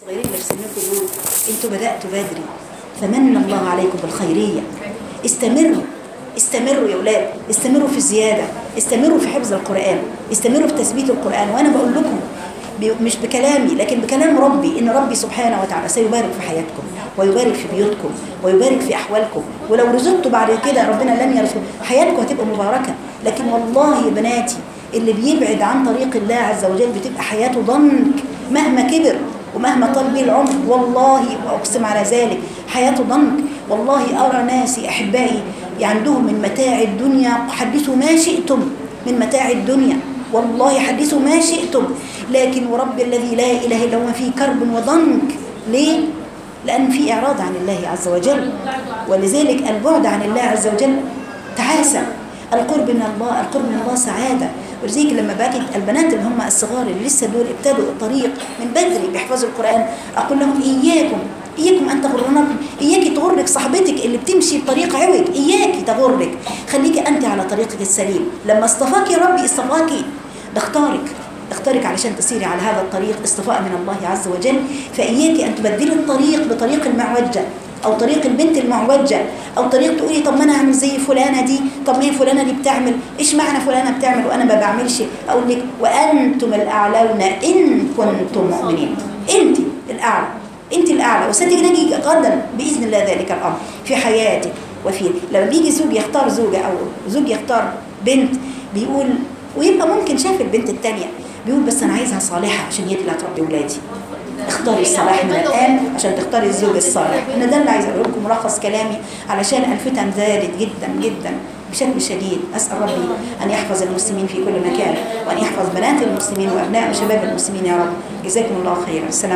غيرين اللي في سنكم دول انتوا بدأتوا بدري فمن الله عليكم بالخيرية استمروا استمروا يا ولاد استمروا في الزيادة استمروا في حفظ القرآن استمروا في تثبيت القرآن وأنا بقول لكم ب- مش بكلامي لكن بكلام ربي إن ربي سبحانه وتعالى سيبارك في حياتكم ويبارك في بيوتكم ويبارك في أحوالكم ولو رزقتوا بعد كده ربنا لن يرزقكم حياتكم هتبقى مباركة لكن والله يا بناتي اللي بيبعد عن طريق الله عز وجل بتبقى حياته ضنك مهما كبر ومهما طال بيه العمر والله واقسم على ذلك حياته ضنك والله ارى ناسي احبائي عندهم من متاع الدنيا حدثوا ما شئتم من متاع الدنيا والله حدثوا ما شئتم لكن ورب الذي لا اله الا هو فيه كرب وضنك ليه لان في اعراض عن الله عز وجل ولذلك البعد عن الله عز وجل تعاسه القرب من الله القرب من الله سعاده ولذلك لما باجي البنات اللي هم الصغار اللي لسه دول ابتدوا الطريق من بدري بيحفظوا القران اقول لهم اياكم اياكم ان تغرنكم اياكي تغرك صاحبتك اللي بتمشي بطريق عوج اياكي تغرك خليكي انت على طريقك السليم لما اصطفاكي ربي اصطفاكي ده اختارك اختارك علشان تسيري على هذا الطريق اصطفاء من الله عز وجل فاياكي ان تبدلي الطريق بطريق المعوجه او طريق البنت المعوجه او طريق تقولي طب ما انا اعمل زي فلانه دي طب ما هي فلانه دي بتعمل ايش معنى فلانه بتعمل وانا ما بعملش اقول لك وانتم الاعلون ان كنتم مؤمنين انت الاعلى انت الاعلى وستجنجي غدا باذن الله ذلك الامر في حياتك وفي لما بيجي زوج يختار زوجه او زوج يختار بنت بيقول ويبقى ممكن شاف البنت الثانيه بيقول بس انا عايزها صالحه عشان هي اللي هتربي ولادي اختاري الصلاح من الآن عشان تختاري الزوج الصالح أنا ده اللي عايز أقول لكم ملخص كلامي علشان الفتن زادت جدا جدا بشكل شديد أسأل ربي أن يحفظ المسلمين في كل مكان وأن يحفظ بنات المسلمين وأبناء وشباب المسلمين يا رب جزاكم الله خيرا السلام